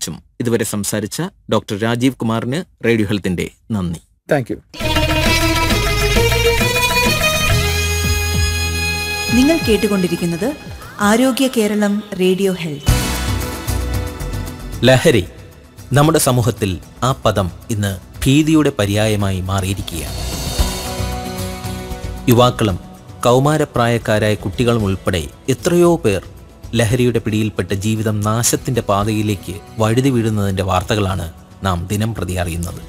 എന്നിവയെക്കുറിച്ചും ഇതുവരെ സംസാരിച്ച ഡോക്ടർ രാജീവ് കുമാറിന് റേഡിയോ ഹെൽത്തിന്റെ നന്ദി താങ്ക് യു നിങ്ങൾ കേട്ടുകൊണ്ടിരിക്കുന്നത് ആരോഗ്യ കേരളം റേഡിയോ ഹെൽത്ത് ലഹരി നമ്മുടെ സമൂഹത്തിൽ ആ പദം ഇന്ന് ഭീതിയുടെ പര്യായമായി മാറിയിരിക്കുകയാണ് യുവാക്കളും കൗമാരപ്രായക്കാരായ കുട്ടികളും ഉൾപ്പെടെ എത്രയോ പേർ ലഹരിയുടെ പിടിയിൽപ്പെട്ട് ജീവിതം നാശത്തിന്റെ പാതയിലേക്ക് വഴുതി വീഴുന്നതിന്റെ വാർത്തകളാണ് നാം ദിനം പ്രതി അറിയുന്നത്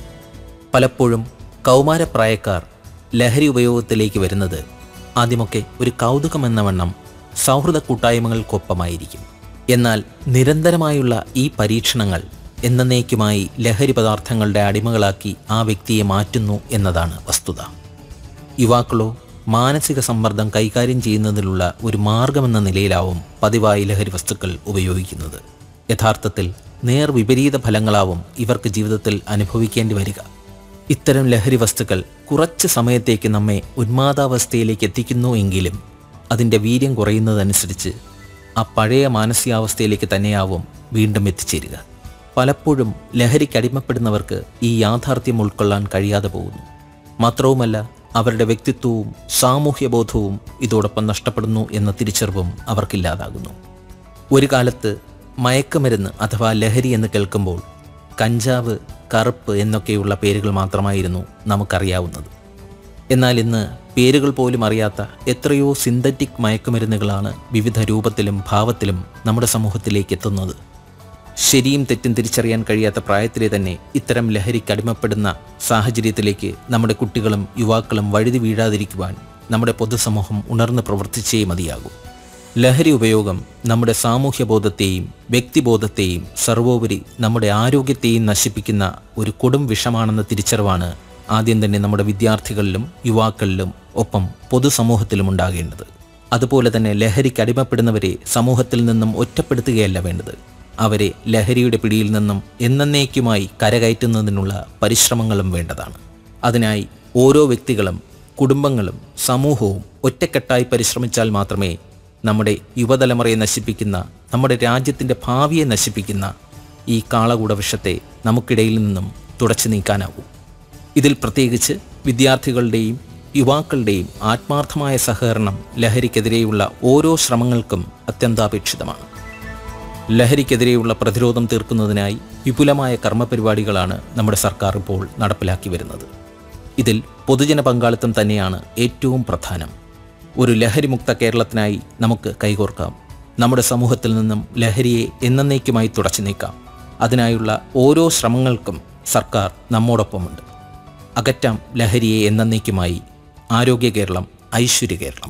പലപ്പോഴും കൗമാരപ്രായക്കാർ ലഹരി ഉപയോഗത്തിലേക്ക് വരുന്നത് ആദ്യമൊക്കെ ഒരു കൗതുകമെന്ന വണ്ണം സൗഹൃദ കൂട്ടായ്മകൾക്കൊപ്പമായിരിക്കും എന്നാൽ നിരന്തരമായുള്ള ഈ പരീക്ഷണങ്ങൾ എന്നേക്കുമായി ലഹരി പദാർത്ഥങ്ങളുടെ അടിമകളാക്കി ആ വ്യക്തിയെ മാറ്റുന്നു എന്നതാണ് വസ്തുത യുവാക്കളോ മാനസിക സമ്മർദ്ദം കൈകാര്യം ചെയ്യുന്നതിനുള്ള ഒരു മാർഗമെന്ന നിലയിലാവും പതിവായി ലഹരി വസ്തുക്കൾ ഉപയോഗിക്കുന്നത് യഥാർത്ഥത്തിൽ നേർ വിപരീത ഫലങ്ങളാവും ഇവർക്ക് ജീവിതത്തിൽ അനുഭവിക്കേണ്ടി വരിക ഇത്തരം ലഹരി വസ്തുക്കൾ കുറച്ച് സമയത്തേക്ക് നമ്മെ ഉന്മാദാവസ്ഥയിലേക്ക് എത്തിക്കുന്നു എങ്കിലും അതിൻ്റെ വീര്യം കുറയുന്നതനുസരിച്ച് ആ പഴയ മാനസികാവസ്ഥയിലേക്ക് തന്നെയാവും വീണ്ടും എത്തിച്ചേരുക പലപ്പോഴും ലഹരിക്ക് അടിമപ്പെടുന്നവർക്ക് ഈ യാഥാർത്ഥ്യം ഉൾക്കൊള്ളാൻ കഴിയാതെ പോകുന്നു മാത്രവുമല്ല അവരുടെ വ്യക്തിത്വവും സാമൂഹ്യബോധവും ഇതോടൊപ്പം നഷ്ടപ്പെടുന്നു എന്ന തിരിച്ചറിവും അവർക്കില്ലാതാകുന്നു ഒരു കാലത്ത് മയക്കുമരുന്ന് അഥവാ ലഹരി എന്ന് കേൾക്കുമ്പോൾ കഞ്ചാവ് കറുപ്പ് എന്നൊക്കെയുള്ള പേരുകൾ മാത്രമായിരുന്നു നമുക്കറിയാവുന്നത് എന്നാൽ ഇന്ന് പേരുകൾ പോലും അറിയാത്ത എത്രയോ സിന്തറ്റിക് മയക്കുമരുന്നുകളാണ് വിവിധ രൂപത്തിലും ഭാവത്തിലും നമ്മുടെ സമൂഹത്തിലേക്ക് എത്തുന്നത് ശരിയും തെറ്റും തിരിച്ചറിയാൻ കഴിയാത്ത പ്രായത്തിലെ തന്നെ ഇത്തരം ലഹരിക്ക് അടിമപ്പെടുന്ന സാഹചര്യത്തിലേക്ക് നമ്മുടെ കുട്ടികളും യുവാക്കളും വഴുതി വീഴാതിരിക്കുവാൻ നമ്മുടെ പൊതുസമൂഹം ഉണർന്ന് പ്രവർത്തിച്ചേ മതിയാകൂ ലഹരി ഉപയോഗം നമ്മുടെ സാമൂഹ്യബോധത്തെയും വ്യക്തിബോധത്തെയും സർവോപരി നമ്മുടെ ആരോഗ്യത്തെയും നശിപ്പിക്കുന്ന ഒരു കൊടും വിഷമാണെന്ന തിരിച്ചറിവാണ് ആദ്യം തന്നെ നമ്മുടെ വിദ്യാർത്ഥികളിലും യുവാക്കളിലും ഒപ്പം പൊതുസമൂഹത്തിലും ഉണ്ടാകേണ്ടത് അതുപോലെ തന്നെ ലഹരിക്ക് അടിമപ്പെടുന്നവരെ സമൂഹത്തിൽ നിന്നും ഒറ്റപ്പെടുത്തുകയല്ല വേണ്ടത് അവരെ ലഹരിയുടെ പിടിയിൽ നിന്നും എന്നേക്കുമായി കരകയറ്റുന്നതിനുള്ള പരിശ്രമങ്ങളും വേണ്ടതാണ് അതിനായി ഓരോ വ്യക്തികളും കുടുംബങ്ങളും സമൂഹവും ഒറ്റക്കെട്ടായി പരിശ്രമിച്ചാൽ മാത്രമേ നമ്മുടെ യുവതലമുറയെ നശിപ്പിക്കുന്ന നമ്മുടെ രാജ്യത്തിൻ്റെ ഭാവിയെ നശിപ്പിക്കുന്ന ഈ കാളകൂട വിഷത്തെ നമുക്കിടയിൽ നിന്നും തുടച്ചു നീക്കാനാവൂ ഇതിൽ പ്രത്യേകിച്ച് വിദ്യാർത്ഥികളുടെയും യുവാക്കളുടെയും ആത്മാർത്ഥമായ സഹകരണം ലഹരിക്കെതിരെയുള്ള ഓരോ ശ്രമങ്ങൾക്കും അത്യന്താപേക്ഷിതമാണ് ലഹരിക്കെതിരെയുള്ള പ്രതിരോധം തീർക്കുന്നതിനായി വിപുലമായ കർമ്മപരിപാടികളാണ് നമ്മുടെ സർക്കാർ ഇപ്പോൾ നടപ്പിലാക്കി വരുന്നത് ഇതിൽ പൊതുജന പങ്കാളിത്തം തന്നെയാണ് ഏറ്റവും പ്രധാനം ഒരു ലഹരിമുക്ത കേരളത്തിനായി നമുക്ക് കൈകോർക്കാം നമ്മുടെ സമൂഹത്തിൽ നിന്നും ലഹരിയെ എന്നേക്കുമായി തുടച്ചു നീക്കാം അതിനായുള്ള ഓരോ ശ്രമങ്ങൾക്കും സർക്കാർ നമ്മോടൊപ്പമുണ്ട് അകറ്റാം ലഹരിയെ എന്നേക്കുമായി ആരോഗ്യ കേരളം ഐശ്വര്യ കേരളം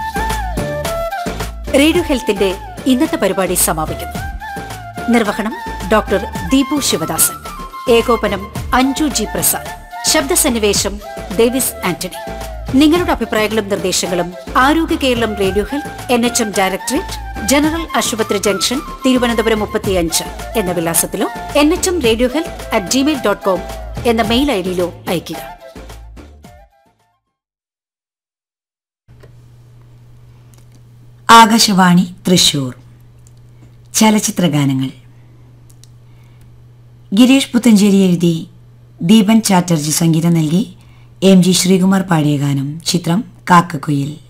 റേഡിയോ ഹെൽത്തിന്റെ ഇന്നത്തെ പരിപാടി സമാപിക്കുന്നു നിർവഹണം ഡോക്ടർ ദീപു ശിവദാസൻ ഏകോപനം അഞ്ജു ജി പ്രസാദ് ശബ്ദസന്നിവേശം ഡേവിസ് ആന്റണി നിങ്ങളുടെ അഭിപ്രായങ്ങളും നിർദ്ദേശങ്ങളും Arogya Keralam radio health N H M directorate general ആശുപത്രി ജംഗ്ഷൻ തിരുവനന്തപുരം മുപ്പത്തിയഞ്ച് എന്ന വിലാസത്തിലോ N H M radio health at Gmail dot com എന്ന മെയിൽ ഐ ഡിയിലോ അയയ്ക്കുക ആകാശവാണി തൃശൂർ ചലച്ചിത്രഗാനങ്ങൾ ഗിരീഷ് പുത്തഞ്ചേരി എഴുതി ദീപൻ ചാറ്റർജി സംഗീതം നൽകി എം ജി ശ്രീകുമാർ പാടിയ ഗാനം ചിത്രം കാക്കക്കുയിൽ